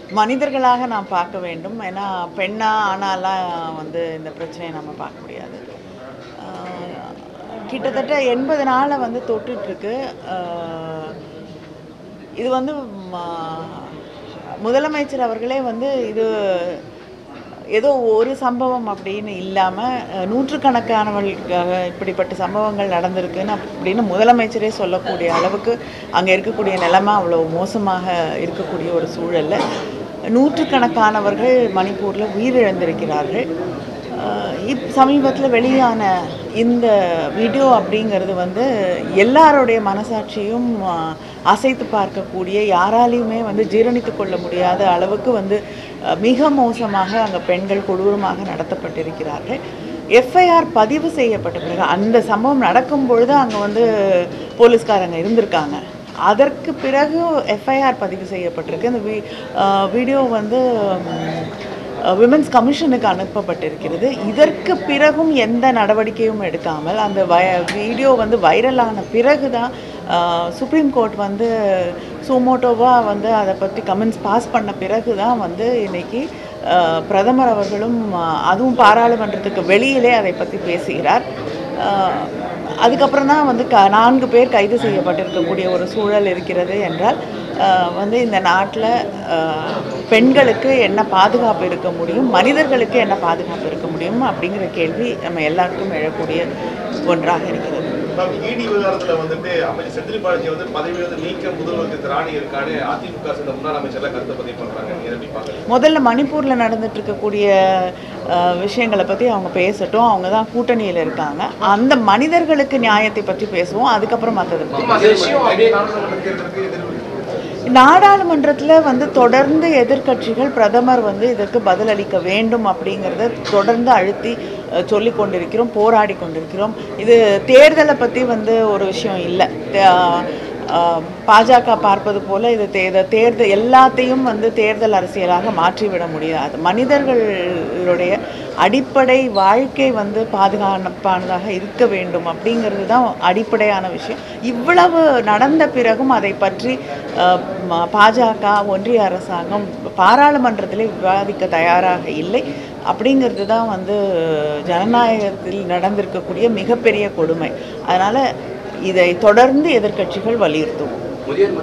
மனிதர்களாக நாம் பார்க்க வேண்டும் ஏன்னா பெண்ணா ஆனாலாம் வந்து இந்த பிரச்சனையை நம்ம பார்க்க முடியாது ஆஹ் கிட்டத்தட்ட எண்பது நாளை வந்து தொட்டுட்ருக்கு இது வந்து ம- முதலமைச்சர் அவர்களே வந்து இது ஏதோ ஒரு சம்பவம் அப்படின்னு இல்லாமல் நூற்றுக்கணக்கானவர்களுக்காக இப்படிப்பட்ட சம்பவங்கள் நடந்திருக்குன்னு அப்படின்னு முதலமைச்சரே சொல்லக்கூடிய அளவுக்கு அங்கே இருக்கக்கூடிய நிலைமை அவ்வளோ மோசமாக இருக்கக்கூடிய ஒரு சூழல்ல நூற்றுக்கணக்கானவர்கள் மணிப்பூரில் உயிரிழந்திருக்கிறார்கள் அஹ் இப் சமீபத்தில் வெளியான இந்த வீடியோ அப்படிங்கிறது வந்து எல்லாருடைய மனசாட்சியும் அஹ், அசைத்து பார்க்கக்கூடிய யாராலையுமே வந்து ஜீரணித்து கொள்ள முடியாத அளவுக்கு வந்து அஹ், மிக மோசமாக அங்கே பெண்கள் கொடூரமாக நடத்தப்பட்டிருக்கிறார்கள் எஃப்ஐஆர் பதிவு செய்யப்பட்ட பிறகு அந்த சம்பவம் நடக்கும் பொழுது அங்கே வந்து போலீஸ்காரங்க இருந்திருக்காங்க அதற்கு பிறகு எஃப்ஐஆர் பதிவு செய்யப்பட்டிருக்கு இந்த வீ அஹ், வீடியோ வந்து ம், விமென்ஸ் கமிஷனுக்கு அனுப்பப்பட்டிருக்கிறது இதற்கு பிறகும் எந்த நடவடிக்கையும் எடுக்காமல் அந்த வய வீடியோ வந்து வைரலான பிறகு தான் சுப்ரீம் கோர்ட் வந்து சுமோட்டோவாக வந்து அதை பற்றி கமெண்ட்ஸ் பாஸ் பண்ண பிறகு தான் வந்து இன்னைக்கு அஹ், பிரதமர் அவர்களும் அஹ், அதுவும் பாராளுமன்றத்துக்கு வெளியிலே அதை பற்றி பேசுகிறார் அஹ், அதுக்கப்புறம் தான் வந்து க நான்கு பேர் கைது செய்யப்பட்டிருக்கக்கூடிய ஒரு சூழல் இருக்கிறது என்றால் அஹ், வந்து இந்த நாட்டில் பெண்களுக்கு என்ன பாதுகாப்பு இருக்க முடியும் மனிதர்களுக்கு என்ன பாதுகாப்பு இருக்க முடியும் அப்படிங்கிற கேள்வி நம்ம எல்லாருக்கும் எழக்கூடிய ஒன்றாக இருக்கிறது மேம் இடி விவகாரத்துல வந்துட்டு அமைச்சர் செந்தில் பாலாஜி வந்து பதவியிலிருந்து நீக்க முதல்வருக்கு திராணி இருக்கான்னு அதிமுக சேர்ந்த முன்னாள் அமைச்சர்லாம் கருத்து பதிவு பண்றாங்க நீங்க எப்படி பாக்குறீங்க முதல்ல மணிப்பூரில் நடந்துட்டு இருக்கக்கூடிய அஹ், விஷயங்களை பற்றி அவங்க பேசட்டும் அவங்க தான் கூட்டணியில் இருக்காங்க அந்த மனிதர்களுக்கு நியாயத்தை பற்றி பேசுவோம் அதுக்கப்புறம் மற்றது இந்த விஷயம் அப்படியே நாடாளுமன்ற தேர்தலுக்கு எதிர்ப்பு நாடாளுமன்றத்தில் வந்து தொடர்ந்து எதிர்க்கட்சிகள் பிரதமர் வந்து இதற்கு பதிலளிக்க வேண்டும் அப்படிங்கிறத தொடர்ந்து அழுத்தி அஹ், சொல்லிக் கொண்டிருக்கிறோம் போராடி கொண்டிருக்கிறோம் இது தேர்தலை பற்றி வந்து ஒரு விஷயம் இல்லை பாஜக பார்ப்பது போல இது தே இதை தேர்தல் எல்லாத்தையும் வந்து தேர்தல் அரசியலாக மாற்றிவிட முடியாது மனிதர்களுடைய அடிப்படை வாழ்க்கை வந்து பாதுகாப்பானதாக இருக்க வேண்டும் அப்படிங்கிறது தான் அடிப்படையான விஷயம் இவ்வளவு நடந்த பிறகும் அதை பற்றி அஹ், ம- பாஜக ஒன்றிய அரசாங்கம் பாராளுமன்றத்திலே விவாதிக்க தயாராக இல்லை அப்படிங்கிறது தான் வந்து ஜனநாயகத்தில் நடந்திருக்கக்கூடிய மிகப்பெரிய கொடுமை அதனால் இதை தொடர்ந்து எதிர்க்கட்சிகள் வலியுறுத்துவோம்